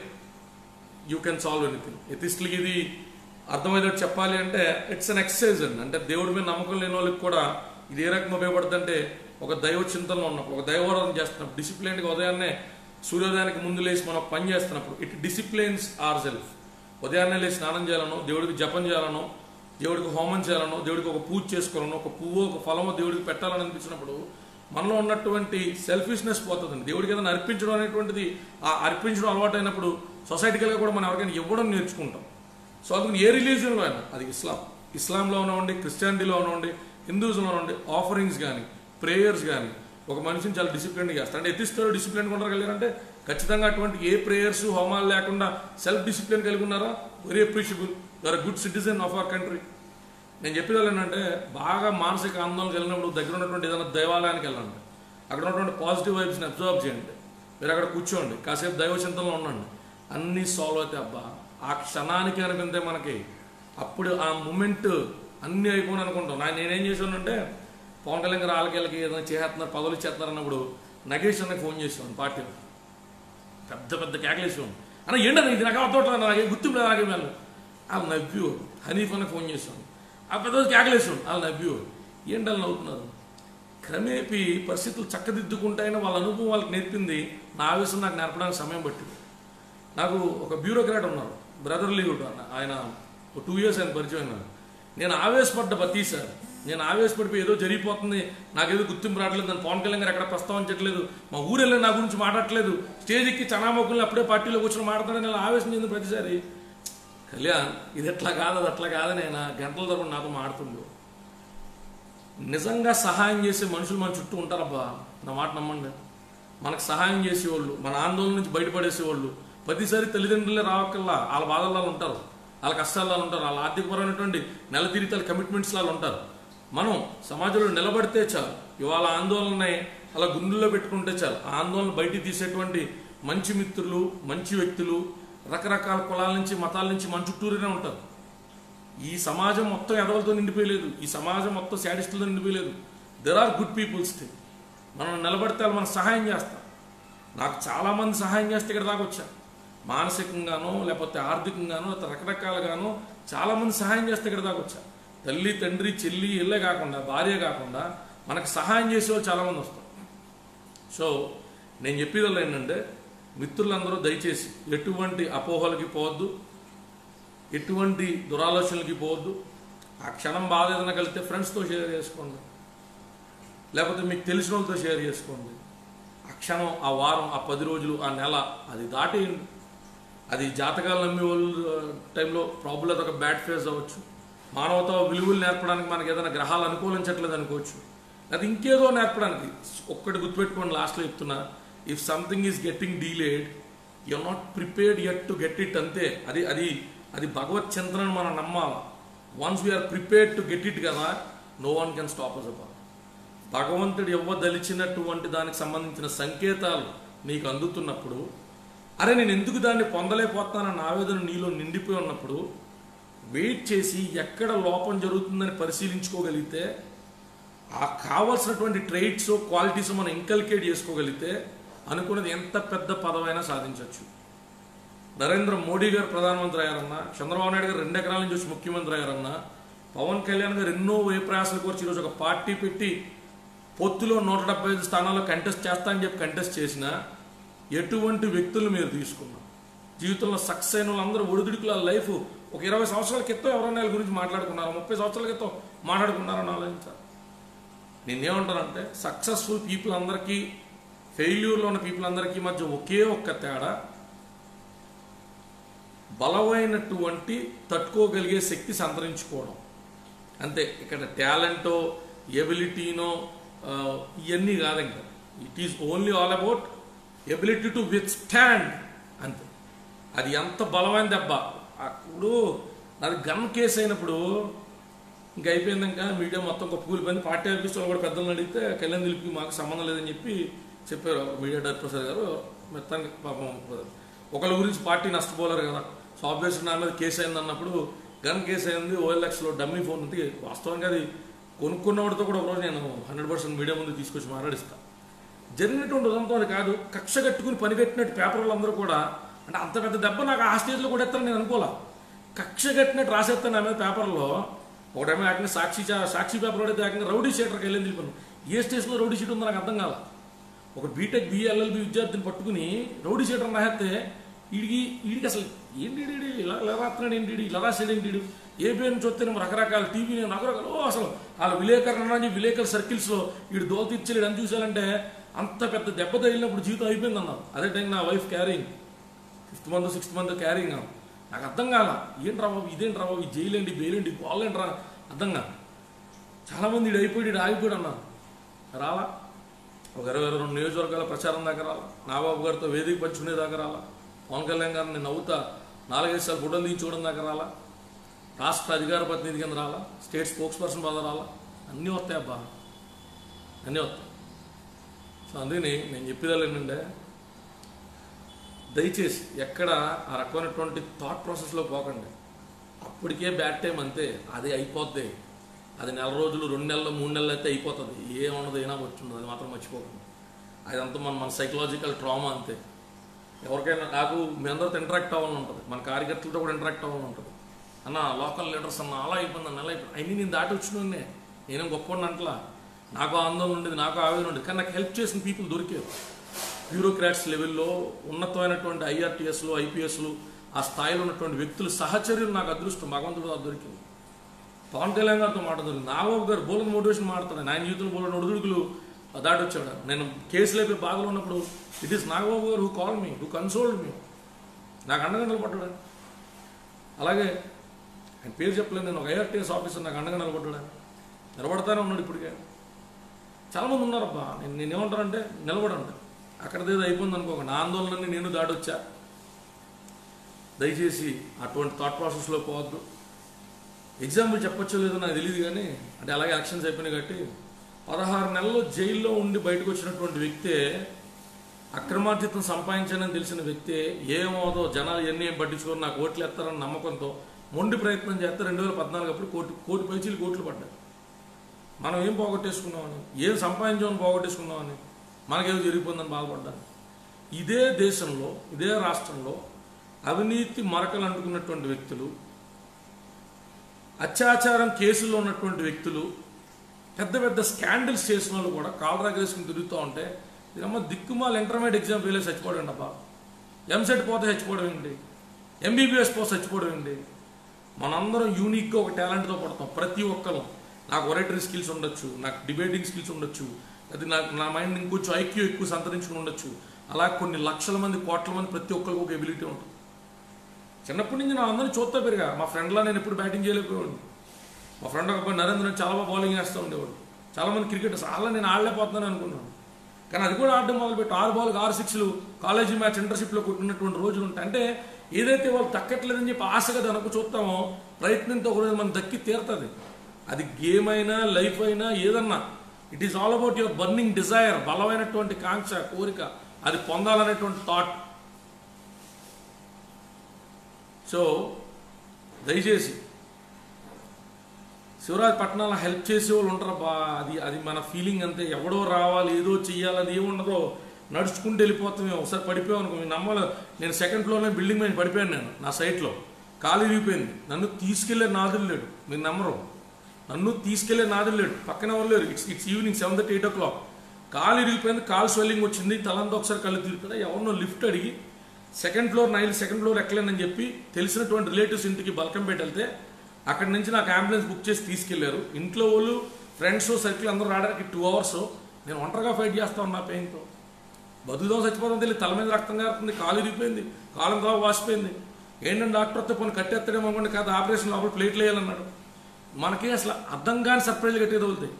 you can solve anything ఎథిస్ట్లకి ఇది అర్థమయ్యేటట్టు చెప్పాలి అంటే ఇట్స్ అన్ ఎక్సర్సైజ్ అండి అంటే దేవుడి మీద నమ్మకం లేని వాళ్ళకి కూడా ఇది ఏ రకంగా ఉపయోగపడుతుందంటే ఒక దైవ చింతనలో ఉన్నప్పుడు ఒక దైవారాధన చేస్తున్నప్పుడు డిసిప్లిన్గా ఉదయాన్నే సూర్యోదయానికి ముందు లేచి మనం ఒక పని చేస్తున్నప్పుడు ఇట్ డిసిప్లిన్స్ ఆర్ సెల్ఫ్ ఉదయాన్నే లేచి స్నానం చేయాలనో దేవుడికి జపం చేయాలనో దేవుడికి హోమం చేయాలనో దేవుడికి ఒక పూజ చేసుకోవాలనో ఒక పువ్వు ఒక ఫలమో దేవుడికి పెట్టాలని అనిపించినప్పుడు మనలో ఉన్నటువంటి సెల్ఫిష్నెస్ పోతుందండి దేవుడికి ఏదైనా అర్పించడం అనేటువంటిది ఆ అర్పించడం అలవాటైనప్పుడు సొసైటికల్గా కూడా మనం ఎవరికైనా ఇవ్వడం నేర్చుకుంటాం సో అందుకని ఏ రిలీజియన్లో అయినా అది ఇస్లాం ఇస్లాంలో ఉండి క్రిస్టియానిటీలో ఉండి హిందూస్లో ఉండి ఆఫరింగ్స్ కానీ ప్రేయర్స్ కానీ ఒక మనిషిని చాలా డిసిప్లిన్గా చేస్తారు అంటే ఎత్తిస్తారు డిసిప్లిన్ ఉండగలిగారంటే ఖచ్చితంగా అటువంటి ఏ ప్రేయర్స్ హోమాలు లేకుండా సెల్ఫ్ డిసిప్లిన్ కలిగి ఉన్నారా very appreciable you are good citizen of our country నేను చెప్పేది ఏంటంటే బాగా మానసిక ఆందోళన కలిగినప్పుడు దగ్గర ఉన్నటువంటి ఏదైనా దేవాలయానికి వెళ్ళండి అక్కడ ఉన్నటువంటి పాజిటివ్ వైబ్స్ని అబ్జర్వ్ చేయండి మీరు అక్కడ కూర్చోండి కాసేపు దైవ చింతనలో ఉండండి అన్నీ సాల్వ్ అవుతాయి అబ్బా ఆ క్షణానికి అనిపిందే మనకి అప్పుడు ఆ మూమెంట్ అన్నీ అయిపోయిన అనుకుంటాం నా నేనేం చేశానంటే పవన్ కళ్యాణ్ గారు వాళ్ళకి ఏదైనా చేస్తున్నారు పదవులు ఇచ్చేస్తున్నారు అన్నప్పుడు నగేష్ అన్నకి ఫోన్ చేసాను పార్టీలో పెద్ద పెద్ద కేకలేసాను అన్న ఏంటన్నా ఇది నాకు అర్థం నాకేం గుర్తింపు లేదు నాకేం వెళ్ళదు వాళ్ళు నవ్వు హనీఫ్ అన్న ఫోన్ చేశాను ఆ పెద్ద కేకలేసాను వాళ్ళు నవ్వు ఏంటి వాళ్ళు నవ్వుతున్నారు క్రమేపీ పరిస్థితులు చక్కదిద్దుకుంటాయని వాళ్ళ అనుభవం వాళ్ళకి నేర్పింది నా ఆవేశం నాకు నేర్పడానికి సమయం పట్టింది నాకు ఒక బ్యూరోక్రాట్ ఉన్నారు బ్రదర్ లీవ్ ఆయన ఒక టూ ఇయర్స్ ఆయన పరిచయం అయినారు నేను ఆవేశపడ్డ ప్రతి సార్ నేను ఆవేశపడిపోయి ఏదో జరిగిపోతుంది నాకేదో గుర్తింపు రావట్లేదు నన్ను పవన్ కళ్యాణ్ గారు ఎక్కడ ప్రస్తావించట్లేదు మా ఊరు వెళ్ళి నా గురించి మాట్లాడట్లేదు స్టేజ్ ఎక్కి చనామొక్కులు అప్పుడే పార్టీలో కూర్చొని మాట్లాడతాడని నేను ఆవేశం చెంది ప్రతిసారి కళ్యాణ్ ఇది ఎట్లా కాదు అది అట్లా కాదని ఆయన గంటల తరపున నాతో మాడుతుండు నిజంగా సహాయం చేసే మనుషులు మన చుట్టూ ఉంటారబ్బా నా మాట నమ్మండి మనకు సహాయం చేసేవాళ్ళు మన ఆందోళన నుంచి బయటపడేసేవాళ్ళు ప్రతిసారి తల్లిదండ్రులే రావక్కల్లా వాళ్ళ బాధల్లో ఉంటారు వాళ్ళ కష్టాల్లో ఉంటారు వాళ్ళ ఆర్థికపరమైనటువంటి నెల తీరితల కమిట్మెంట్స్ లాగా ఉంటారు మనం సమాజంలో నిలబడితే చాలు ఇవాళ ఆందోళన అలా గుండెల్లో పెట్టుకుంటే చాలు ఆ ఆందోళన బయటికి తీసేటువంటి మంచి మిత్రులు మంచి వ్యక్తులు రకరకాల కులాల నుంచి మతాల నుంచి మన చుట్టూరునే ఉంటారు ఈ సమాజం మొత్తం ఎదవలతో నిండిపోయలేదు ఈ సమాజం మొత్తం శాడిస్టులతో నిండిపోయలేదు there are good peoples thing మనం నిలబడితే వాళ్ళు మనకు సహాయం చేస్తాం నాకు చాలామంది సహాయం చేస్తే ఇక్కడ దాకా వచ్చా మానసికంగానో లేకపోతే ఆర్థికంగానో లేకపోతే రకరకాలుగానో చాలామంది సహాయం చేస్తే ఇక్కడ దాకా వచ్చా తల్లి తండ్రి చెల్లి ఇల్లే కాకుండా భార్య కాకుండా మనకు సహాయం చేసేవాళ్ళు చాలామంది వస్తారు సో నేను చెప్పేది ఏంటంటే మిత్రులందరూ దయచేసి ఎటువంటి అపోహలకి పోవద్దు ఎటువంటి దురాలోచనలకి పోవద్దు ఆ క్షణం బాధ ఏదైనా కలిగితే ఫ్రెండ్స్తో షేర్ చేసుకోండి లేకపోతే మీకు తెలిసిన వాళ్ళతో షేర్ చేసుకోండి ఆ క్షణం ఆ వారం ఆ పది రోజులు ఆ నెల అది దాటేయండి అది జాతకాలు నమ్మే వాళ్ళు టైంలో ప్రాబ్లం ఒక బ్యాడ్ ఫేజ్ అవ్వచ్చు మానవత విలువలు నేర్పడానికి మనకి ఏదైనా గ్రహాలు అనుకూలించట్లేదు అనుకోవచ్చు అది ఇంకేదో నేర్పడానికి ఒక్కటి గుర్తుపెట్టుకోండి లాస్ట్లో చెప్తున్నా if something is getting delayed you are not prepared yet to get it అంతే అది అది అది భగవత్ చింతనని మనం నమ్మాలి once we are prepared to get it కదా no one can stop us అపాల్ భగవంతుడు ఇవ్వదలిచినటువంటి దానికి సంబంధించిన సంకేతాలు నీకు అందుతున్నప్పుడు అరే నేను ఎందుకు దాన్ని పొందలేకపోతున్నానన్న ఆవేదన నీలో నిండిపోయి ఉన్నప్పుడు వెయిట్ చేసి ఎక్కడ లోపం జరుగుతుందని పరిశీలించుకోగలిగితే ఆ కావాల్సినటువంటి ట్రైట్స్ క్వాలిటీస్ మనం ఇంకల్కేట్ చేసుకోగలిగితే అనుకున్నది ఎంత పెద్ద పదవైనా సాధించవచ్చు నరేంద్ర మోడీ గారు ప్రధానమంత్రి అయ్యారన్నా చంద్రబాబు నాయుడు గారు రెండు ఎకరాల నుంచి వచ్చి ముఖ్యమంత్రి అయ్యారన్నా పవన్ కళ్యాణ్ గారు ఎన్నో ఏ ప్రయాసాలు కోర్చి ఈరోజు ఒక పార్టీ పెట్టి పొత్తులో నూట డెబ్బై ఐదు స్థానాల్లో కంటెస్ట్ చేస్తా అని చెప్పి కంటెస్ట్ చేసిన ఎటువంటి వ్యక్తులు మీరు తీసుకున్నారు జీవితంలో సక్సెస్ అయిన వాళ్ళందరూ ఒడిదుడుకుల లైఫ్ ఒక ఇరవై సంవత్సరాల క్రితం ఎవరైనా వీళ్ళ గురించి మాట్లాడుకున్నారా ముప్పై సంవత్సరాల క్రితం మాట్లాడుకున్నారని ఆలోచించారు నేనేమంటానంటే సక్సెస్ఫుల్ పీపుల్ అందరికీ ఫెయిల్యూర్లో ఉన్న పీపుల్ అందరికీ మధ్య ఒకే ఒక్క తేడా బలమైనటువంటి తట్టుకోగలిగే శక్తి సంతరించుకోవడం అంతే ఇక్కడ టాలెంటో ఎబిలిటీనో ఇవన్నీ కాదు ఇంకా it is only all about ability to withstand అంతే అది ఎంత బలమైన దెబ్బ అప్పుడు అది గన్ కేసు అయినప్పుడు ఇంకా అయిపోయింది ఇంకా మీడియా మొత్తం కుప్పకూలిపోయింది పార్టీ ఆఫీసులో కూడా పెద్దలను అడిగితే కళ్యాణ్ దిలీప్కి మాకు సంబంధం లేదని చెప్పి చెప్పారు మీడియా డైరెక్టర్ సార్ గారు మొత్తానికి పాపం ఒకళ్ళ గురించి పార్టీ నష్టపోలేరు కదా సో ఆబ్వియస్లీ నా మీద కేసు అయింది అన్నప్పుడు గన్ కేసు అయింది ఓఎల్ఎక్స్లో డమ్మీ ఫోన్ ఉంది వాస్తవంగా అది కొనుక్కున్నవాడితో కూడా ఒకరోజు నేను హండ్రెడ్ పర్సెంట్ మీడియా ముందు తీసుకొచ్చి మాట్లాడిస్తాను జరిగినటువంటి ఉదంతం అది కాదు కక్ష కట్టుకుని పని కట్టినట్టు పేపర్ వాళ్ళందరూ కూడా అంటే అంత పెద్ద దెబ్బ నాకు ఆ స్టేజ్లో కూడా ఎత్తాను నేను అనుకోలే కక్ష కట్టినట్టు రాసేస్తాను నా మీద పేపర్లో ఒకటేమో ఏకంగా సాక్షి చా- సాక్షి పేపర్ అయితే ఏకంగా రౌడీ షీటర్కి వెళ్ళి తెలిపాను ఏ స్టేజ్లో రౌడీ షీట్ ఉందో నాకు అర్థం కాల ఒక బీటెక్ బిఎల్ఎల్బి విద్యార్థిని పట్టుకుని రౌడీ షీటర్ రాస్తే వీడికి వీడికి అసలు ఏంటి ఈడు? ఈడు ఇలా ఇలా రాస్తున్నాడు ఏంటి ఈడు? ఇలా రాసాడు ఏంటి ఈడు? ఏ పేరు నుంచి వస్తే రకరకాల టీవీ రకరకాల ఓ అసలు వాళ్ళ విలేకరణ విలేకరు సర్కిల్స్లో వీడు దోల తీర్చలేడు అని చూసాలంటే అంత పెద్ద దెబ్బ తగిలినప్పుడు జీవితం అయిపోయింది అన్నారు అదే టైం నా wife carrying fifth month sixth month carrying నాకు అర్థం కాల ఏంటి రా బాబు ఇదేంటి రా బాబు ఈ జైలు ఏంటి బెయిల్ ఏంటి గోల్ ఏంటి రా అర్థం కాదు చాలామంది ఇడు అయిపోయి ఇడు ఆగిపోయాడు అన్నారు రాలా ఒక ఇరవై ఇరవై రెండు నియోజకవర్గాల ప్రచారం దాకా రాలా నాబాబు గారితో వేదిక పంచుకునే దాకా రాలా పవన్ కళ్యాణ్ గారిని నవ్వుతా నాలుగైదు సార్లు ఫోటోలు తీయించుకోవడం దాకా రాలా రాష్ట్ర అధికార ప్రతినిధి కింద రాలా స్టేట్ స్పోక్స్ పర్సన్ పదవి రాలా అన్నీ వస్తాయి అబ్బా అన్నీ వస్తాయి సో అందుకని నేను చెప్పేదాళ్ళు ఏంటంటే దయచేసి ఎక్కడ ఆ రకమైనటువంటి థాట్ ప్రాసెస్లో పోకండి అప్పటికే బ్యాడ్ టైం అంతే అది అయిపోద్ది అది నెల రోజులు రెండు నెలలు మూడు నెలలు అయితే అయిపోతుంది ఏమున్నది ఏనా వచ్చింది అది మాత్రం మర్చిపోకండి అదంతా మన మన సైకలాజికల్ ట్రామా అంతే ఎవరికైనా నాకు మీ అందరితో ఇంటరాక్ట్ అవ్వాలని ఉంటుంది మన కార్యకర్తలతో కూడా ఇంటరాక్ట్ అవ్వాలని ఉంటుంది అన్న లోకల్ లీడర్స్ అన్న అలా అయిపోయింది అన్న అలా అయిపోయింది అయినా నేను దాటి వచ్చినోనే నేనేం గొప్పవాడిని అంటలా నాకు ఆందోళన ఉండేది నాకు ఆవేదన ఉండేది కానీ నాకు హెల్ప్ చేసిన పీపుల్ దొరికారు బ్యూరోక్రాట్స్ లెవెల్లో ఉన్నతమైనటువంటి ఐఆర్టీఎస్లు ఐపీఎస్లు ఆ స్థాయిలో ఉన్నటువంటి వ్యక్తులు సహచర్యులు నాకు అదృష్టం భగవంతుడు నాకు దొరికింది పవన్ కళ్యాణ్ గారితో మాట దొరికింది నాగబాబు గారు బోలన్ మోటివేషన్ మాడుతున్నాను ఆయన జీవితంలో బోలన్ ఒడిదుడుకులు దాటి వచ్చాడు నేను కేసులు అయిపోయి బాధలో ఉన్నప్పుడు it is Nagababu garu who call me who consoled me నాకు అండగా నిలబడ్డాడు అలాగే ఆయన పేరు చెప్పలేదు నేను ఒక ఐఆర్టీఎస్ ఆఫీసర్ నాకు అండగా నిలబడ్డాడు నిలబడతానే ఉన్నాడు ఇప్పటికే చాలామంది ఉన్నారబ్బా నేను నేనేమంటానంటే నిలబడండి అక్కడదేదో అయిపోయింది అనుకోకండి ఆ ఆందోళనని నేను దాటొచ్చా దయచేసి అటువంటి థాట్ ప్రాసెస్లో పోవద్దు ఎగ్జాంపుల్ చెప్పొచ్చో లేదో నాకు తెలియదు కానీ అంటే అలాగే యాక్షన్స్ అయిపోయినాయి కాబట్టి పదహారు నెలలు జైల్లో ఉండి బయటకు వచ్చినటువంటి వ్యక్తే అక్రమార్జితం సంపాదించానని తెలిసిన వ్యక్తే ఏమవుదో జనాలు ఎన్ని ఏం పట్టించుకొని నాకు ఓట్లు ఎత్తారని నమ్మకంతో మొండి ప్రయత్నం చేస్తే రెండు వేల పద్నాలుగు అప్పుడు కోటి కోటి పైచీలు కోట్లు పడ్డాయి మనం ఏం పోగొట్టేసుకున్నామని ఏం సంపాదించామని పోగొట్టేసుకున్నామని మనకేదో జరిగిపోయిందని బాధపడ్డాను ఇదే దేశంలో ఇదే రాష్ట్రంలో అవినీతి మరకలు అంటుకున్నటువంటి వ్యక్తులు అత్యాచారం కేసుల్లో ఉన్నటువంటి వ్యక్తులు పెద్ద పెద్ద స్కాండల్స్ చేసిన వాళ్ళు కూడా కాలరా వేసుకుని తిరుగుతూ ఉంటే ఇదమ్మ దిక్కుమాల ఇంటర్మీడియట్ ఎగ్జామ్ ఫెయిల్ చచ్చిపోవడం అబ్బా ఎంసెట్ పోతే చచ్చిపోవడం ఏంటి ఎంబీబీఎస్ పోతే చచ్చిపోవడం ఏంటి మనందరం యూనిక్గా ఒక టాలెంట్తో పడతాం ప్రతి ఒక్కరు నాకు ఒరేటరీ స్కిల్స్ ఉండొచ్చు నాకు డిబేటింగ్ స్కిల్స్ ఉండొచ్చు అది నాకు నా మైండ్ ఇంకొంచెం ఐక్యూ ఎక్కువ సంతరించుకుని ఉండొచ్చు అలా కొన్ని లక్షల మంది కోట్ల మంది ప్రతి ఒక్కరికి ఒక ఎబిలిటీ ఉంటుంది చిన్నప్పటి నుంచి నా అందరిని చూస్తా పెరిగా మా ఫ్రెండ్లా నేను ఎప్పుడు బ్యాటింగ్ చేయలేకపోయాడు మా ఫ్రెండ్ ఒక అబ్బాయి నరేంద్ర అని చాలా బాగా బౌలింగ్ వేస్తూ ఉండేవాడు చాలా మంది క్రికెటర్స్ అలా నేను ఆడలేకపోతున్నాను అనుకున్నాను కానీ అది కూడా ఆడడం మొదలుపెట్టి ఆరు బాల్కి ఆరు సిక్స్లు కాలేజీ మ్యాచ్ ఇంటర్షిప్లో కొట్టినటువంటి రోజులు ఉంటాయి అంటే ఏదైతే వాళ్ళు దక్కట్లేదని చెప్పి ఆశగా దానికి చూస్తామో ప్రయత్నంతో ఒకరోజు మనం దక్కి తీరుతుంది అది గేమ్ అయినా లైఫ్ అయినా ఏదన్నా it is all about your burning desire బలమైనటువంటి కాంక్ష కోరిక అది పొందాలనేటువంటి థాట్ సో దయచేసి శివరాజ్ పట్టణాల హెల్ప్ చేసే వాళ్ళు ఉంటారు బా అది అది మన ఫీలింగ్ అంతే ఎవడో రావాలి ఏదో చెయ్యాలి అది ఏముండదో నడుచుకుంటూ వెళ్ళిపోతామే ఒకసారి పడిపోయాం అనుకో మీరు నమ్మాలి నేను సెకండ్ ఫ్లోర్లో బిల్డింగ్ మీద పడిపోయాను నేను నా సైట్లో కాలు విరిగిపోయింది నన్ను తీసుకెళ్లే నాదులు లేడు మీరు నమ్మరు నన్ను తీసుకెళ్లే నాది లేడు పక్కన వాళ్ళు లేరు it's it's evening seven thirty eight o'clock కాలు ఇరిగిపోయింది కాలు స్వెల్లింగ్ వచ్చింది తలంతా ఒకసారి కళ్ళు తిరుగుతుందా ఎవరినో లిఫ్ట్ అడిగి సెకండ్ ఫ్లోర్ నైల్ సెకండ్ ఫ్లోర్ ఎక్కలేనని చెప్పి తెలిసినటువంటి రిలేటివ్స్ ఇంటికి బల్కంపేట వెళ్తే అక్కడి నుంచి నాకు అంబులెన్స్ బుక్ చేసి తీసుకెళ్లారు ఇంట్లో వాళ్ళు ఫ్రెండ్స్ సర్కిల్ అందరూ రావడానికి టూ అవర్స్ నేను ఒంటరిగా ఫైట్ చేస్తా ఉన్నా పెయిన్తో బతుకుదాం చచ్చిపోదాం తెలియదు తల మీద రక్తం కారుతుంది కాలు ఇరిగిపోయింది కాలం కావ వాసిపోయింది ఏంటంటే డాక్టర్ వస్తే పోనీ కట్టేస్తాడేమో అనుకోండి కాదు ఆపరేషన్ లోపల ప్లేట్లు వేయాలన్నాడు మనకి అసలు అర్థం కాని సర్ప్రైజ్లు గట్టిగా తగులుతాయి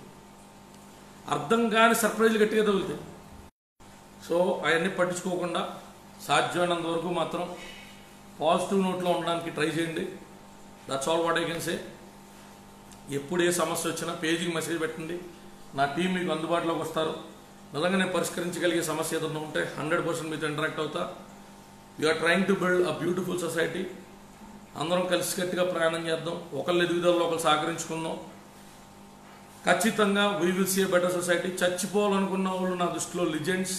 అర్థం కాని సర్ప్రైజ్లు గట్టిగా తగులుతాయి సో అవన్నీ పట్టించుకోకుండా సాధ్యమైనంత వరకు మాత్రం పాజిటివ్ నోట్లో ఉండడానికి ట్రై చేయండి that's all what I can say ఎప్పుడు ఏ సమస్య వచ్చినా పేజీకి మెసేజ్ పెట్టండి నా టీం మీకు అందుబాటులోకి వస్తారు నిజంగా నేను పరిష్కరించగలిగే సమస్య ఏదైనా ఉంటే హండ్రెడ్ పర్సెంట్ మీతో ఇంటరాక్ట్ అవుతా are trying to build a beautiful society అందరం కలిసికట్టుగా ప్రయాణం చేద్దాం ఒకళ్ళు ఎదుగుదలలో ఒకరు సహకరించుకుందాం ఖచ్చితంగా we will see better society చచ్చిపోవాలనుకున్న వాళ్ళు నా దృష్టిలో లిజెండ్స్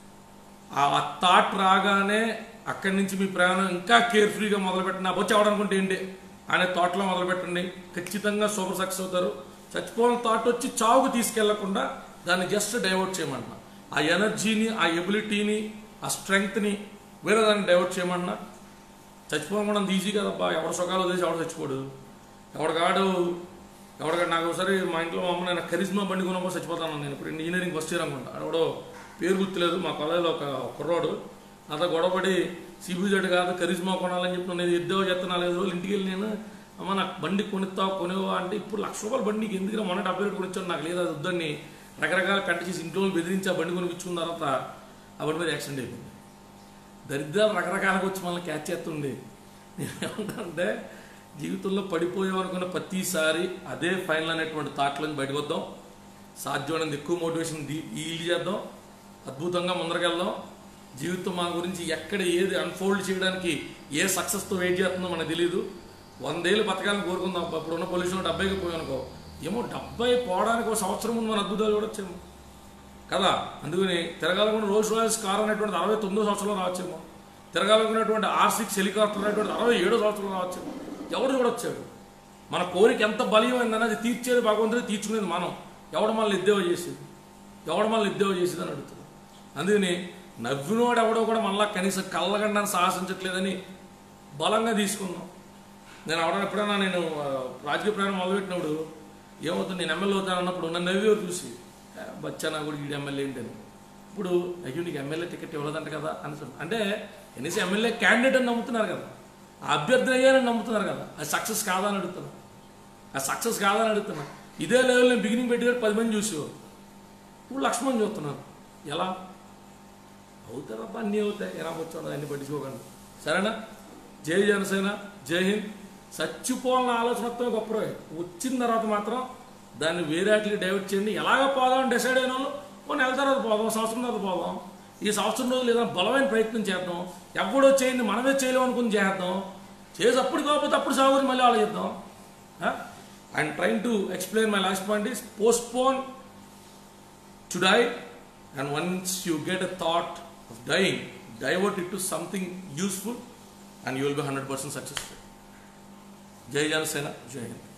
ఆ థాట్ రాగానే అక్కడి నుంచి మీ ప్రయాణం ఇంకా కేర్ఫ్రీగా మొదలుపెట్టిన వచ్చి అవడనుకుంటే ఏంటి అనే థాట్లో మొదలుపెట్టండి ఖచ్చితంగా సూపర్ సక్సెస్ అవుతారు చచ్చిపోవాలని థాట్ వచ్చి చావుకు తీసుకెళ్లకుండా దాన్ని జస్ట్ డైవర్ట్ చేయమన్నా ఆ ఎనర్జీని ఆ ఎబిలిటీని ఆ స్ట్రెంగ్త్ని వేరే దాన్ని డైవర్ట్ చేయమన్నా చచ్చిపోవడం కూడా అంత ఈజీ కదబ్బా ఎవడ సుఖాలు వదిలేసి ఎవడ చచ్చిపోడు ఎవడగాడు ఎవడగాడు నాకు ఒకసారి మా ఇంట్లో మా అమ్మ నేను కరిజ్మా బండి కొనప్పుడు చచ్చిపోతాను నేను ఇప్పుడు ఇంజనీరింగ్ ఫస్ట్ ఇయర్ అనుకుంటా ఆడెవడో పేరు గుర్తులేదు మా కాలేజీలో ఒక కుర్రాడు నాతో గొడవపడి సిబిజెడ్ కాదు కరిజ్మా కొనాలని చెప్పి నేను ఎద్దో చెత్త నాలుగైదు రోజులు ఇంటికి వెళ్ళి నేను అమ్మ నాకు బండి కొనిస్తావు కొనేవా అంటే ఇప్పుడు లక్ష రూపాయల బండికి ఎందుకు మొన్న డెబ్బై రేటు కొనిచ్చాను నాకు లేదు అది వద్దని రకరకాల కంట చేసి ఇంట్లో వాళ్ళు బెదిరించి ఆ బండి కొనిపించుకున్న తర్వాత ఆ బండి మీద యాక్సిడెంట్ అయిపోయింది దరిద్రాలు రకరకాలుగా వచ్చి మనల్ని క్యాచ్ చేస్తుండే నేనేమంటే జీవితంలో పడిపోయామనుకున్న ప్రతిసారి అదే ఫైనల్ అనేటువంటి థాట్లోంచి బయటకు వద్దాం సాధ్యమైనంత ఎక్కువ మోటివేషన్ ఈల్డ్ చేద్దాం అద్భుతంగా ముందరకెళ్దాం జీవితం మా గురించి ఎక్కడ ఏది అన్ఫోల్డ్ చేయడానికి ఏ సక్సెస్తో వెయిట్ చేస్తుందో మనకు తెలియదు వందేళ్ళు బతకాలని కోరుకుందాం అప్పుడు ఉన్న పొల్యూషన్ డెబ్బైకి పోయానుకో ఏమో డెబ్బై పోవడానికి ఒక సంవత్సరం ముందు మన అద్భుతాలు చూడొచ్చేమో కదా అందుకని తిరగాలనుకున్న రోల్స్ రాయల్స్ కార్ అనేటువంటి అరవై తొమ్మిదో సంవత్సరంలో రావచ్చేమో తిరగాలనుకున్నటువంటి ఆర్ సిక్స్ హెలికాప్టర్ అనేటువంటి అరవై ఏడో సంవత్సరంలో రావచ్చేమో ఎవడు చూడొచ్చాడు మన కోరిక ఎంత బలీయమైందని అది తీర్చేది భగవంతుడు తీర్చుకునేది మనం ఎవడు మనల్ని ఎద్దేవో చేసేది ఎవడు మనల్ని ఎద్దేవో చేసేది అని అడుగుతుంది అందుకని నవ్వినోడు ఎవడో కూడా మళ్ళా కనీసం కళ్ళగండాన్ని సాహసించట్లేదని బలంగా తీసుకుందాం నేను అవడం ఎప్పుడైనా నేను ఆ, రాజకీయ ప్రయాణం మొదలుపెట్టినప్పుడు ఏమవుతుంది నేను ఎమ్మెల్యే అవుతాను అన్నప్పుడు నన్ను నవ్వేవారు చూసి "ఏ, బచ్చా నా కూడా ఈడు ఎమ్మెల్యే ఏంటి అని ఇప్పుడు అయ్యో నీకు ఎమ్మెల్యే టికెట్ ఇవ్వలేదంట కదా అని అంటే కనీసం ఎమ్మెల్యే క్యాండిడేట్ అని నమ్ముతున్నారు కదా ఆ అభ్యర్థి అయ్యారని నమ్ముతున్నారు కదా అది సక్సెస్ కాదని అడుగుతున్నా ఆ సక్సెస్ కాదని అడుగుతున్నా ఇదే లెవెల్ నేను బిగినింగ్ పెట్టేవారు పది మంది చూసేవారు ఇప్పుడు లక్ష మంది చూస్తున్నారు ఎలా అవుతారబ్బా అన్నీ అవుతాయి ఎలా వచ్చాడు అన్ని పట్టించుకోకండి సరేనా జై జనసేన జై హింద్ చచ్చిపోవాలన్న ఆలోచన వస్తే గొప్ప వచ్చిన తర్వాత మాత్రం దాన్ని వేరేట్లకి డైవర్ట్ చేయండి ఎలాగ పోదాం డిసైడ్ అయిన వాళ్ళు కొన్ని నెల తర్వాత పోదాం సంవత్సరం తర్వాత పోదాం ఈ సంవత్సరం రోజులు ఏదైనా బలమైన ప్రయత్నం చేద్దాం ఎవడో చేయండి మనమే చేయలేము అనుకుని చేద్దాం చేసి అప్పుడు కాకపోతే అప్పుడు సాగుని మళ్ళీ ఆలోచిద్దాం I'm trying to explain my last point is postpone to die and once you get a thought of dying divert it to something useful and you will be 100% successful jai janasena jai hind